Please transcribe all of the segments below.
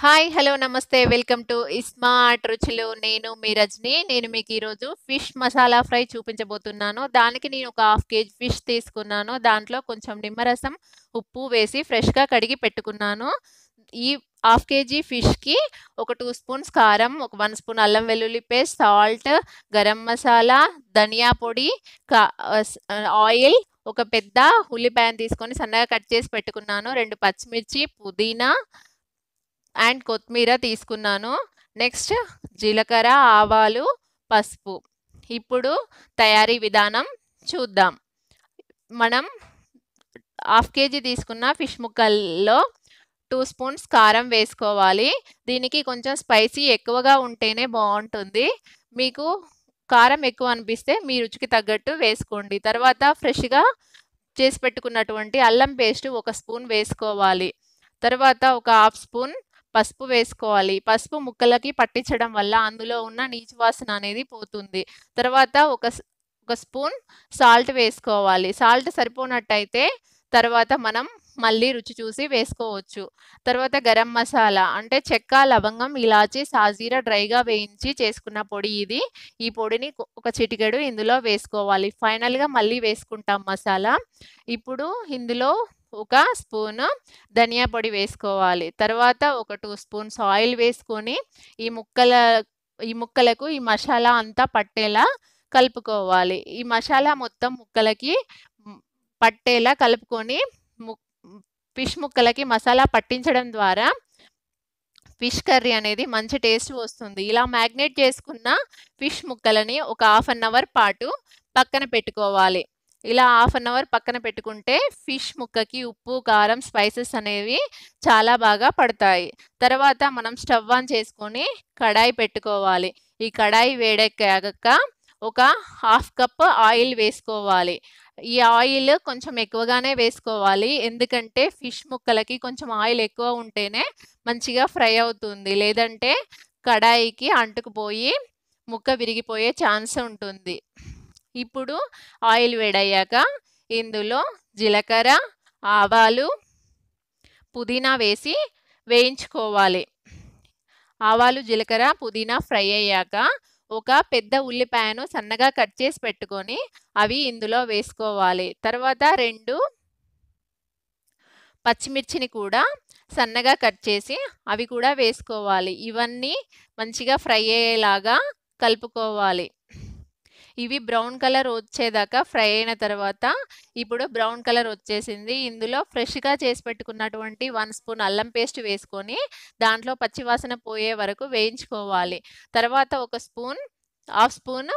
Hi! Hello! నమస్తే. Welcome to iSmart Ruchulu. నేను మీ రజని. నేను మీకు ఈరోజు ఫిష్ మసాలా ఫ్రై చూపించబోతున్నాను. దానికి నేను ఒక హాఫ్ కేజీ ఫిష్ తీసుకున్నాను. దాంట్లో కొంచెం నిమ్మరసం, ఉప్పు వేసి ఫ్రెష్‌గా కడిగి పెట్టుకున్నాను. ఈ హాఫ్ కేజీ ఫిష్‌కి ఒక 2 స్పూన్స్ కారం, ఒక 1 స్పూన్ అల్లం వెల్లుల్లి పేస్ట్, సాల్ట్, గరం మసాలా, ధనియా పొడి, క స్ ఆయిల్, ఒక పెద్ద ఉల్లిపాయను తీసుకొని సన్నగా కట్ చేసి పెట్టుకున్నాను. 2 పచ్చిమిర్చి, పుదీనా అండ్ కొత్తిమీర తీసుకున్నాను. నెక్స్ట్ జీలకర్ర, ఆవాలు, పసుపు. ఇప్పుడు తయారీ విధానం చూద్దాం. మనం హాఫ్ కేజీ తీసుకున్న ఫిష్ ముక్కల్లో 2 స్పూన్స్ కారం వేసుకోవాలి. దీనికి కొంచెం స్పైసీ ఎక్కువగా ఉంటేనే బావుంటుంది. మీకు కారం ఎక్కువ అనిపిస్తే మీ రుచికి తగ్గట్టు వేసుకోండి. తర్వాత ఫ్రెష్‌గా చేసి పెట్టుకున్నటువంటి అల్లం పేస్ట్ ఒక స్పూన్ వేసుకోవాలి. తర్వాత ఒక హాఫ్ స్పూన్ పసుపు వేసుకోవాలి. పసుపు ముక్కలకి పట్టించడం వల్ల అందులో ఉన్న నీచు వాసన అనేది పోతుంది. తర్వాత ఒక స్ ఒక స్పూన్ సాల్ట్ వేసుకోవాలి. సాల్ట్ సరిపోనట్టయితే తర్వాత మనం మళ్ళీ రుచి చూసి వేసుకోవచ్చు. తర్వాత గరం మసాలా అంటే చెక్క, లవంగం, ఇలాచీ, సాజీరా డ్రైగా వేయించి చేసుకున్న పొడి ఇది. ఈ పొడిని కొ ఒక చిటికెడు ఇందులో వేసుకోవాలి. ఫైనల్‌గా మళ్ళీ వేసుకుంటాం మసాలా. ఇప్పుడు ఇందులో ఒక స్పూను ధనియా పొడి వేసుకోవాలి. తర్వాత ఒక 2 స్పూన్స్ ఆయిల్ వేసుకొని ఈ ముక్కల ఈ ముక్కలకు ఈ మసాలా అంతా పట్టేలా కలుపుకోవాలి. ఈ మసాలా మొత్తం ముక్కలకి హ్మ్, పట్టేలా కలుపుకొని ము ఫిష్ ముక్కలకి మసాలా పట్టించడం ద్వారా ఫిష్ కర్రీ అనేది మంచి టేస్ట్ వస్తుంది. ఇలా మ్యాగ్నేట్ చేసుకున్న ఫిష్ ముక్కలని ఒక హాఫ్ అన్ అవర్ పాటు పక్కన పెట్టుకోవాలి. ఇలా హాఫ్ అన్ అవర్ పక్కన పెట్టుకుంటే ఫిష్ ముక్కకి ఉప్పు, కారం, స్పైసెస్ అనేవి చాలా బాగా పడతాయి. తర్వాత మనం స్టవ్ ఆన్ చేసుకొని కడాయి పెట్టుకోవాలి. ఈ కడాయి వేడెక్కాక ఒక హాఫ్ కప్ ఆయిల్ వేసుకోవాలి. ఈ ఆయిల్ కొంచెం ఎక్కువగానే వేసుకోవాలి. ఎందుకంటే ఫిష్ ముక్కలకి కొంచెం ఆయిల్ ఎక్కువ ఉంటేనే మంచిగా ఫ్రై అవుతుంది. లేదంటే కడాయికి అంటుకుపోయి ముక్క విరిగిపోయే ఛాన్స్ ఉంటుంది. ఇప్పుడు ఆయిల్ వేడయ్యాక ఇందులో జీలకర్ర, ఆవాలు, పుదీనా వేసి వేయించుకోవాలి. ఆవాలు, జీలకర్ర, పుదీనా ఫ్రై అయ్యాక ఒక పెద్ద ఉల్లిపాయను సన్నగా కట్ చేసి పెట్టుకొని అవి ఇందులో వేసుకోవాలి. తర్వాత 2 పచ్చిమిర్చిని కూడా సన్నగా కట్ చేసి అవి కూడా వేసుకోవాలి. ఇవన్నీ మంచిగా ఫ్రై అయ్యేలాగా కలుపుకోవాలి. ఇవి బ్రౌన్ కలర్ వచ్చేదాకా ఫ్రై అయిన తర్వాత ఇప్పుడు బ్రౌన్ కలర్ వచ్చేసింది. ఇందులో ఫ్రెష్‌గా చేసి పెట్టుకున్నటువంటి 1 స్పూన్ అల్లం పేస్ట్ వేసుకొని దాంట్లో పచ్చి వాసన పోయే వరకు వేయించుకోవాలి. తర్వాత ఒక స్పూన్ హాఫ్ స్పూన్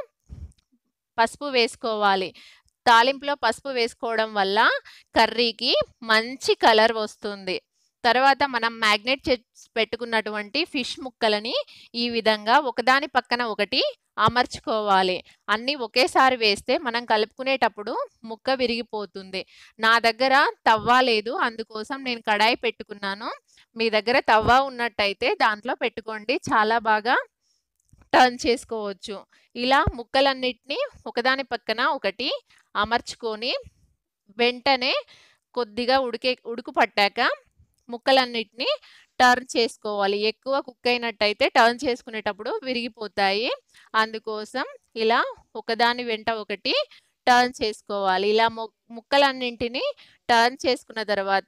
పసుపు వేసుకోవాలి. తాలింపులో పసుపు వేసుకోవడం వల్ల కర్రీకి మంచి కలర్ వస్తుంది. తర్వాత మనం మ్యాగ్నేట్ చేసి పెట్టుకున్నటువంటి ఫిష్ ముక్కలని ఈ విధంగా ఒకదాని పక్కన ఒకటి అమర్చుకోవాలి. అన్నీ ఒకేసారి వేస్తే మనం కలుపుకునేటప్పుడు ముక్క విరిగిపోతుంది. నా దగ్గర తవ్వ లేదు. అందుకోసం నేను కడాయి పెట్టుకున్నాను. మీ దగ్గర తవ్వ ఉన్నట్టయితే దాంట్లో పెట్టుకోండి. చాలా బాగా టర్న్ చేసుకోవచ్చు. ఇలా ముక్కలన్నిటిని ఒకదాని పక్కన ఒకటి అమర్చుకొని వెంటనే కొద్దిగా ఉడికే ఉడుకు పట్టాక ముక్కలన్నిటిని టర్న్ చేసుకోవాలి. ఎక్కువ కుక్ అయినట్టయితే టర్న్ చేసుకునేటప్పుడు విరిగిపోతాయి. అందుకోసం ఇలా ఒకదాని వెంట ఒకటి టర్న్ చేసుకోవాలి. ఇలా ము ముక్కలన్నింటిని టర్న్ చేసుకున్న తర్వాత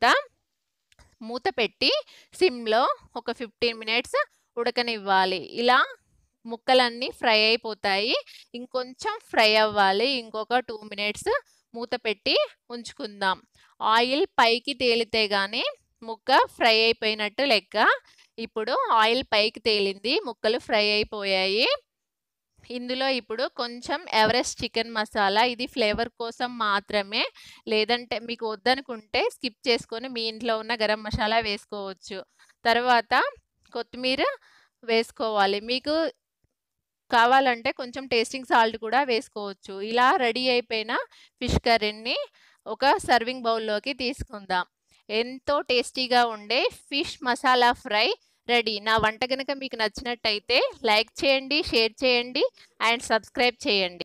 మూత పెట్టి సిమ్‌లో ఒక 15 మినిట్స్ ఉడకనివ్వాలి. ఇలా ముక్కలన్నీ ఫ్రై అయిపోతాయి. ఇంకొంచెం ఫ్రై అవ్వాలి. ఇంకొక 2 మినిట్స్ మూత పెట్టి ఉంచుకుందాం. ఆయిల్ పైకి తేలితే గాని ముక్క ఫ్రై అయిపోయినట్టు లెక్క. ఇప్పుడు ఆయిల్ పైకి తేలింది. ముక్కలు ఫ్రై అయిపోయాయి. ఇందులో ఇప్పుడు కొంచెం ఎవరెస్ట్ చికెన్ మసాలా ఇది ఫ్లేవర్ కోసం మాత్రమే. లేదంటే మీకు వద్దనుకుంటే స్కిప్ చేసుకొని మీ ఇంట్లో ఉన్న గరం మసాలా వేసుకోవచ్చు. తర్వాత కొత్తిమీర వేసుకోవాలి. మీకు కావాలంటే కొంచెం టేస్టింగ్ సాల్ట్ కూడా వేసుకోవచ్చు. ఇలా రెడీ అయిపోయిన ఫిష్ కర్రీని ఒక సర్వింగ్ బౌల్‌లోకి తీసుకుందాం. ఎంతో టేస్టీగా ఉండే ఫిష్ మసాలా ఫ్రై రెడీ. నా వంట గనక మీకు నచ్చినట్టయితే లైక్ చేయండి, షేర్ చేయండి అండ్ సబ్స్క్రైబ్ చేయండి.